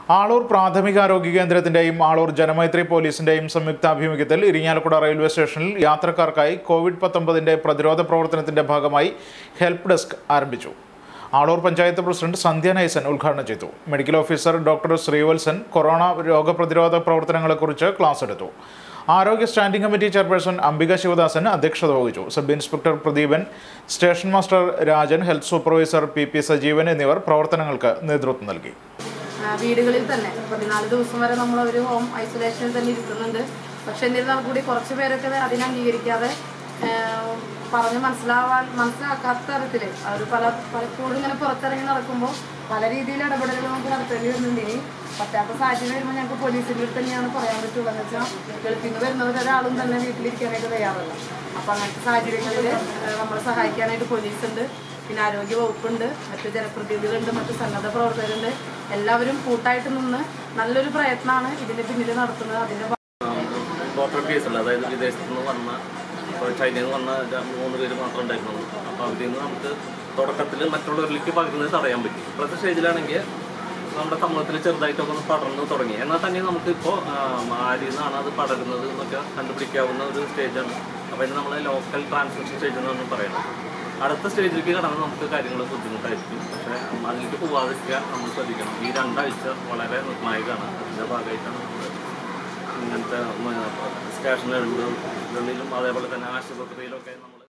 ആളൂർ പ്രാഥമികാരോഗ്യ കേന്ദ്രത്തിന്റെയും ആളൂർ ജനമൈത്രി പോലീസിന്റെയും സംയുക്താഭിമുഖ്യത്തിൽ ഇരിങ്ങാലക്കുട റെയിൽവേ സ്റ്റേഷനിൽ യാത്രക്കാർക്കായി കോവിഡ് പത്തൊമ്പതിന്റെ പ്രതിരോധ പ്രവർത്തനത്തിന്റെ ഭാഗമായി ഹെൽപ്പ് ഡെസ്ക് ആരംഭിച്ചു ആളൂർ പഞ്ചായത്ത് പ്രസിഡന്റ് സന്ധ്യ നൈസൻ ഉദ്ഘാടനം ചെയ്തു medical officer doctor Sreevalsan corona രോഗപ്രതിരോധ പ്രവർത്തനങ്ങളെക്കുറിച്ച് ക്ലാസ് എടുത്തു ആരോഗ്യ standing committee chairperson Ambika Sivadasan അധ്യക്ഷത വഹിച്ചു sub inspector Pradeepan station master Rajan health supervisor P P Sajeevan എന്നിവർ പ്രവർത്തനങ്ങൾക്ക് നേതൃത്വം നൽകി ആ, വീടുകളിൽ തന്നെ പതിനാല് ദിവസം വരെ നമ്മൾ ഒരു ഹോം ഐസൊലേഷനിൽ തന്നെ ഇരിക്കുന്നുണ്ട് പക്ഷെ എന്നിരുന്നാൽ കൂടി കുറച്ച് പേരൊക്കെ അതിനെ അംഗീകരിക്കാതെ ആ, പറഞ്ഞ് മനസ്സിലാവാൻ മനസ്സിലാക്കാത്ത തരത്തിൽ അവർ പല പലപ്പോഴും ഇങ്ങനെ പുറത്തിറങ്ങി നടക്കുമ്പോൾ പല രീതിയിൽ ഇടപെടലുകൾ നമുക്ക് നടത്തേണ്ടി വരുന്നുണ്ട് ഇനി പറ്റാത്ത സാഹചര്യം വരുമ്പോൾ ഞങ്ങൾക്ക് പോലീസിൻ്റെ അടുത്ത് തന്നെയാണ് പറയാൻ പറ്റുള്ളൂ എന്ന് വെച്ചാൽ ഗൾഫിൽ നിന്ന് വരുന്നവർ ഒരാളും തന്നെ വീട്ടിലിരിക്കാനായിട്ട് തയ്യാറല്ല അപ്പം അങ്ങനത്തെ സാഹചര്യങ്ങളിൽ നമ്മളെ സഹായിക്കാനായിട്ട് പോലീസുണ്ട് പിന്നെ ആരോഗ്യ വകുപ്പുണ്ട് മറ്റു ജനപ്രതിനിധികളുണ്ട് മറ്റു സന്നദ്ധ പ്രവർത്തകരുണ്ട് എല്ലാവരും കൂട്ടായിട്ട് നിന്ന് നല്ലൊരു പ്രയത്നമാണ് ഇതിന്റെ പിന്നിൽ നടത്തുന്നത് അതിന്റെ ഇമ്പോർട്ടൻ്റ് കേസുണ്ട് അതായത് വിദേശത്ത് നിന്ന് വന്ന ഇപ്പോൾ ചൈനയിൽ നിന്ന് വന്ന ര- മൂന്ന് പേര് മാത്രം ഉണ്ടായിരുന്നുള്ളൂ അപ്പോൾ അതിൽ നിന്ന് നമുക്ക് തുടക്കത്തിൽ മറ്റുള്ളവരിലേക്ക് പകരുന്നത് തടയാൻ പറ്റും ഇപ്പോഴത്തെ സ്റ്റേജിലാണെങ്കിൽ നമ്മുടെ സമൂഹത്തിൽ ചെറുതായിട്ടൊക്കെ ഒന്ന് പടർന്ന് തുടങ്ങി എന്നാൽ തന്നെ നമുക്കിപ്പോൾ ആരിൽ നിന്നാണ് അത് പടരുന്നത് എന്നൊക്കെ കണ്ടുപിടിക്കാവുന്ന ഒരു സ്റ്റേജാണ് അപ്പോൾ ഇത് നമ്മൾ ലോക്കൽ ട്രാൻസ്മിഷൻ സ്റ്റേജ് എന്നാണ് പറയുന്നത് അടുത്ത സ്റ്റേജിലേക്ക് കടന്ന് നമുക്ക് കാര്യങ്ങൾ ബുദ്ധിമുട്ടായിരിക്കും പക്ഷേ അതിലേക്ക് പോവാതിരിക്കാൻ നമ്മൾ ശ്രദ്ധിക്കണം ഈ രണ്ടാഴ്ച വളരെ നിർണായകമാണ് അതിൻ്റെ ഭാഗമായിട്ടാണ് നമ്മൾ ഇങ്ങനത്തെ സ്റ്റേഷനുകളിലും അതേപോലെ തന്നെ ആശുപത്രിയിലൊക്കെ നമ്മൾ